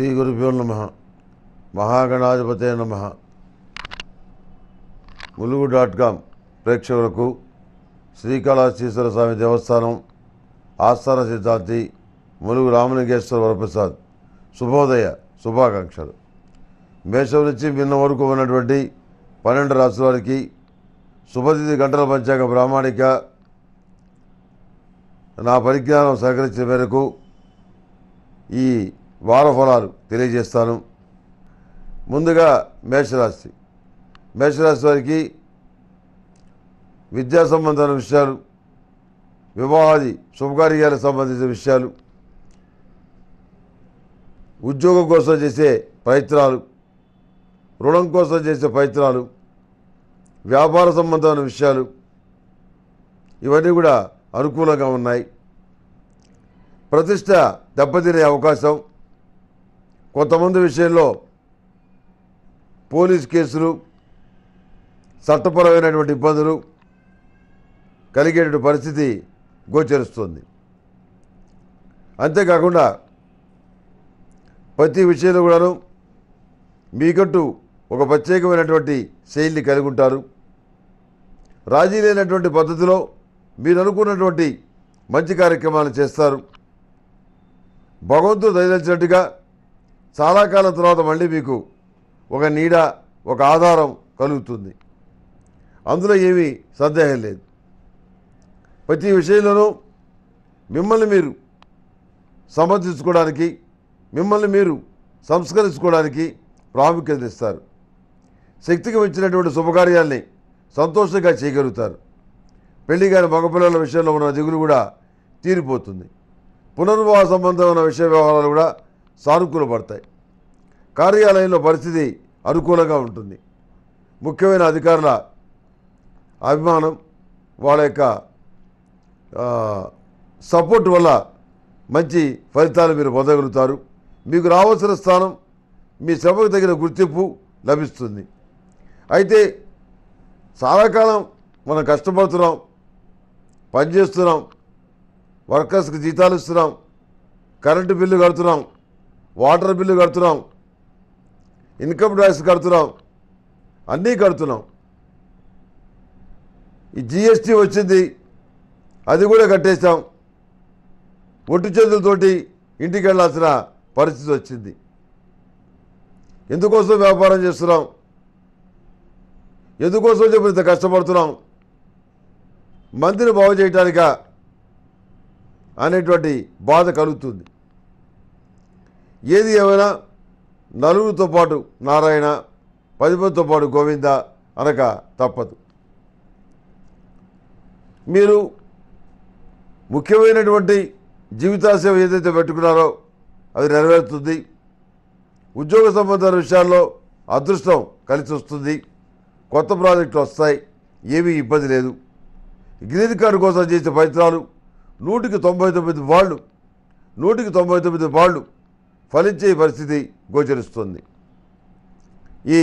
శ్రీ గురుభ్యో నమ మహాగణాధిపతే నమ ములుగు డాట్ కామ్ ప్రేక్షకులకు శ్రీకాళహస్తీశ్వర స్వామి దేవస్థానం ఆస్థాన సిద్ధాంతి ములుగు రామలింగేశ్వర వరప్రసాద్ శుభోదయ శుభాకాంక్షలు మేషం నుంచి నిన్న వరకు ఉన్నటువంటి పన్నెండు రాష్ట్రాల వారికి శుభతిథి గంటల పంచాంగ ప్రామాణిక నా పరిజ్ఞానం సహకరించిన మేరకు ఈ వార ఫలాలు తెలియజేస్తాను ముందుగా మేషరాశి మేషరాశి వారికి విద్యా సంబంధమైన విషయాలు వివాహాది శుభకార్యాలకు సంబంధించిన విషయాలు ఉద్యోగం కోసం చేసే ప్రయత్నాలు రుణం కోసం చేసే ప్రయత్నాలు వ్యాపార సంబంధమైన విషయాలు ఇవన్నీ కూడా అనుకూలంగా ఉన్నాయి ప్రతిష్ట దెబ్బతినే అవకాశం కొంతమంది విషయంలో పోలీస్ కేసులు చట్టపరమైనటువంటి ఇబ్బందులు కలిగేటువంటి పరిస్థితి గోచరిస్తుంది అంతేకాకుండా ప్రతి విషయంలో కూడాను మీకంటూ ఒక ప్రత్యేకమైనటువంటి శైలిని కలిగి ఉంటారు రాజీ లేనటువంటి పద్ధతిలో మీరు అనుకున్నటువంటి మంచి కార్యక్రమాలు చేస్తారు భగవంతుడు దయదలిచినట్టుగా చాలా కాలం తర్వాత మళ్ళీ మీకు ఒక నీడ ఒక ఆధారం కలుగుతుంది అందులో ఏమీ సందేహం లేదు ప్రతి విషయంలోనూ మిమ్మల్ని మీరు సమర్థించుకోవడానికి మిమ్మల్ని మీరు సంస్కరించుకోవడానికి ప్రాముఖ్యత ఇస్తారు శక్తికి మించినటువంటి శుభకార్యాల్ని సంతోషంగా చేయగలుగుతారు పెళ్లి కాని మగపిల్లల విషయంలో ఉన్న దిగులు కూడా తీరిపోతుంది పునర్వివాహ సంబంధమైన విషయ వ్యవహారాలు కూడా సానుకూలపడతాయి కార్యాలయంలో పరిస్థితి అనుకూలంగా ఉంటుంది ముఖ్యమైన అధికారుల అభిమానం వాళ్ళ యొక్క ఆ, సపోర్ట్ వల్ల మంచి ఫలితాలు మీరు పొందగలుగుతారు మీకు రావాల్సిన స్థానం మీ శ్రమకు తగిన గుర్తింపు లభిస్తుంది అయితే చాలా కాలం మనం కష్టపడుతున్నాం పనిచేస్తున్నాం వర్కర్స్కి జీతాలు ఇస్తున్నాం కరెంటు బిల్లు కడుతున్నాం వాటర్ బిల్లు కడుతున్నాం ఇన్కమ్ ట్యాక్స్ కడుతున్నాం అన్నీ కడుతున్నాం ఈ జిఎస్టీ వచ్చింది అది కూడా కట్టేశాం ఒట్టి చేతులతోటి ఇంటికి వెళ్ళాల్సిన పరిస్థితి వచ్చింది ఎందుకోసం వ్యాపారం చేస్తున్నాం ఎందుకోసం చెప్పి ఇంత కష్టపడుతున్నాం మందిని బాగు చేయటానికా అనేటువంటి బాధ కలుగుతుంది ఏది ఏమైనా నలుగురితో పాటు నారాయణ పది మందితో పాటు గోవింద అనక తప్పదు మీరు ముఖ్యమైనటువంటి జీవితాశయం ఏదైతే పెట్టుకున్నారో అది నెరవేరుతుంది ఉద్యోగ సంబంధాల విషయాల్లో అదృష్టం కలిసి వస్తుంది కొత్త ప్రాజెక్టులు వస్తాయి ఏమీ ఇబ్బంది లేదు గ్రీన్ కార్డు కోసం చేసే ప్రయత్నాలు నూటికి తొంభై తొమ్మిది వాళ్ళు నూటికి తొంభై తొమ్మిది వాళ్ళు ఫలించే పరిస్థితి గోచరిస్తుంది ఈ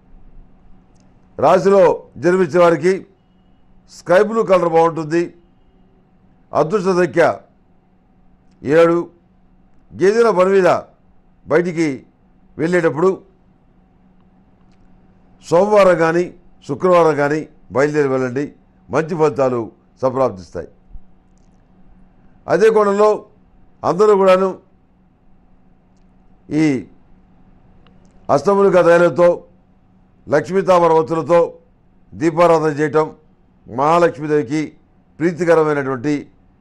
రాశిలో జన్మించే వారికి స్కై బ్లూ కలర్ బాగుంటుంది అదృష్ట సంఖ్య ఏడు గేదెల పని మీద బయటికి వెళ్ళేటప్పుడు సోమవారం కానీ శుక్రవారం కానీ బయలుదేరి వెళ్ళండి మంచి ఫలితాలు సంప్రాప్తిస్తాయి అదే కోణంలో అందరూ కూడాను ఈ అష్టములుగా తైలంతో లక్ష్మీతామర వత్తులతో దీపారాధన చేయటం మహాలక్ష్మీదేవికి ప్రీతికరమైనటువంటి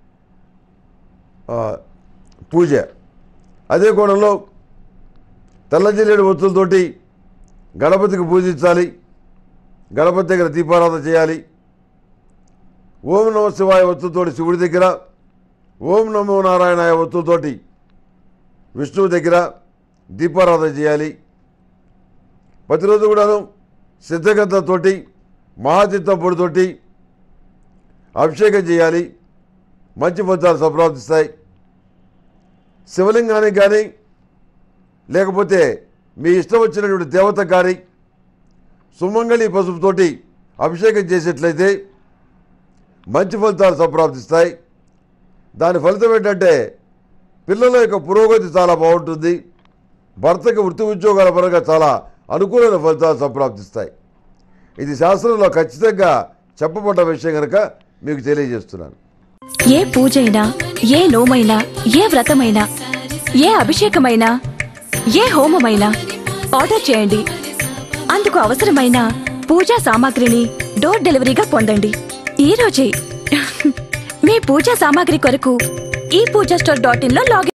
ఆ, పూజ అదే కోణంలో తెల్లజిల్లేడు ఒత్తులతోటి గణపతికి పూజించాలి గణపతి దగ్గర దీపారాధన చేయాలి ఓం నమ శివాయ ఒత్తుతోటి శివుడి దగ్గర ఓం నమో నారాయణాయ ఒత్తుతోటి విష్ణువు దగ్గర దీపారాధన చేయాలి ప్రతిరోజు కూడాను సిద్ధగంధతోటి మహాచిత్తం పొడితోటి అభిషేకం చేయాలి మంచి ఫలితాలు సంప్రాప్తిస్తాయి శివలింగానికి కానీ లేకపోతే మీ ఇష్టం వచ్చినటువంటి దేవత కానీ సుమంగళి పసుపుతోటి అభిషేకం చేసేట్లయితే మంచి ఫలితాలు సంప్రాప్తిస్తాయి దాని ఫలితం ఏంటంటే పిల్లల యొక్క పురోగతి చాలా బాగుంటుంది భర్తకి వృత్తి ఉద్యోగాల పరంగా చాలా అనుకూలమైన ఫలితాలు సంప్రాప్తిస్తాయి ఇది శాస్త్రంలో ఖచ్చితంగా చెప్పబడ్డ విషయం కనుక మీకు తెలియజేస్తున్నాను ఏ పూజైనా ఏ నోమైనా ఏ వ్రతమైనా ఏ అభిషేకమైనా ఏ హోమమైనా ఆర్డర్ చేయండి అందుకు అవసరమైన పూజా సామాగ్రిని డోర్ డెలివరీగా పొందండి ఈ రోజే మీ పూజా సామాగ్రి కొరకు ఈ పూజా స్టోర్ డాట్ ఇన్ లో లాగిన్